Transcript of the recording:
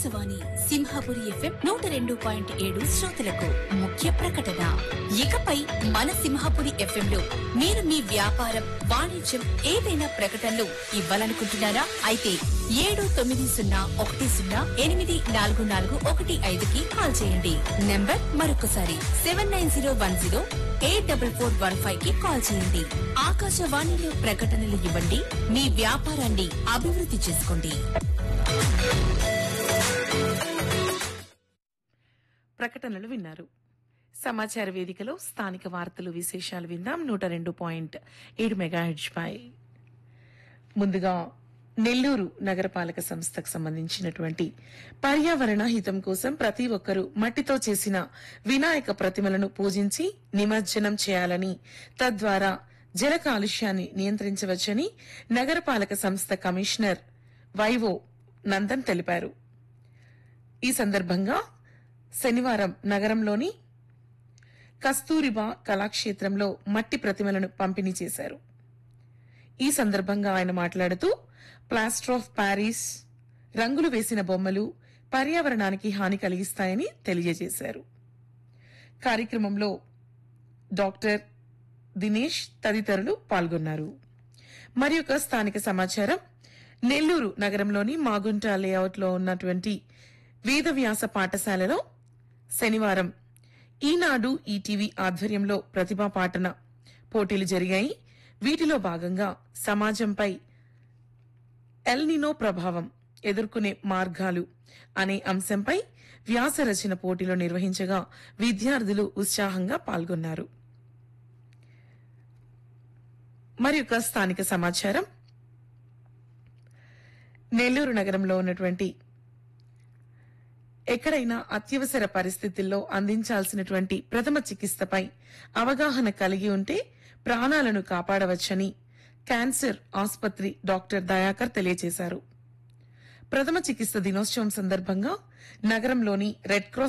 Akashvani Simhapuri FM నూట రెండు point ఏడు శ్రోతలకు ముఖ్య ప్రకటన ఇకపై మన సింహాపురి ఎఫ్ఎం లో మీరు మీ వ్యాపారం వాణిజ్యం ఏదైనా ప్రకటనలు ఇవ్వాలనుకుంటున్నారా అయితే ఏడు తొమ్మిది సున్నా ఒకటి సున్నా ఎనిమిది నాలుగు నాలుగు ఒకటి ఐదుకి కాల్ చేయండి నంబర్ మరొకసారి seven nine zero one zero eight double four one five కి కాల్ చేయండి ఆకాశవాణిలో ప్రకటనలు ఇవ్వండి మీ వ్యాపారాన్ని అభివృద్ధి చేసుకోండి ప్రకటనలు విన్నారు సమాచార వేదికలో స్థానిక వార్తలు విశేషాలు విందాం నూట రెండు పాయింట్ ఏడు మెగాహెడ్జ్ పై ముందుగా నెల్లూరు నగరపాలక సంస్థకు సంబంధించినటువంటి పర్యావరణ హితం కోసం ప్రతి ఒక్కరూ మట్టితో చేసిన వినాయక ప్రతిమలను పూజించి నిమజ్జనం చేయాలని తద్వారా జల కాలుష్యాన్ని నియంత్రించవచ్చని నగరపాలక సంస్థ కమిషనర్ వైవో నందన్ తెలిపారు ఈ సందర్భంగా శనివారం నగరంలోని కస్తూరిబా కళాక్షేత్రంలో మట్టి ప్రతిమలను పంపిణీ చేశారు ఈ సందర్భంగా ఆయన మాట్లాడుతూ ప్లాస్టర్ ఆఫ్ ప్యారిస్ రంగులు వేసిన బొమ్మలు పర్యావరణానికి హాని కలిగిస్తాయని తెలియజేశారు కార్యక్రమంలో డాక్టర్ దినేష్ తదితరులు పాల్గొన్నారు మరి ఒక స్థానిక సమాచారం నెల్లూరు నగరంలోని మాగుంట లేఅవుట్లో ఉన్నటువంటి వేదవ్యాస పాఠశాలలో శనివారం ఈనాడు ఈటీవీ ఆధ్వర్యంలో ప్రతిభా పాటన పోటీలు జరిగాయి వీటిలో భాగంగా సమాజంపై ఎల్నినో ప్రభావం ఎదుర్కొనే మార్గాలు అనే అంశంపై వ్యాస రచన పోటీలో నిర్వహించగా విద్యార్థులు ఉత్సాహంగా పాల్గొన్నారు మరి ఒక స్థానిక సమాచారం నెల్లూరు నగరంలో ఉన్నటువంటి ఎక్కడైనా అత్యవసర పరిస్థితుల్లో అందించాల్సినటువంటి ప్రథమ చికిత్సపై అవగాహన కలిగి ఉంటే ప్రాణాలను కాపాడవచ్చని క్యాన్సర్ ఆసుపత్రి డాక్టర్ దయాకర్ తెలియజేశారు ప్రథమ చికిత్స దినోత్సవం సందర్భంగా నగరంలోని రెడ్ క్రాస్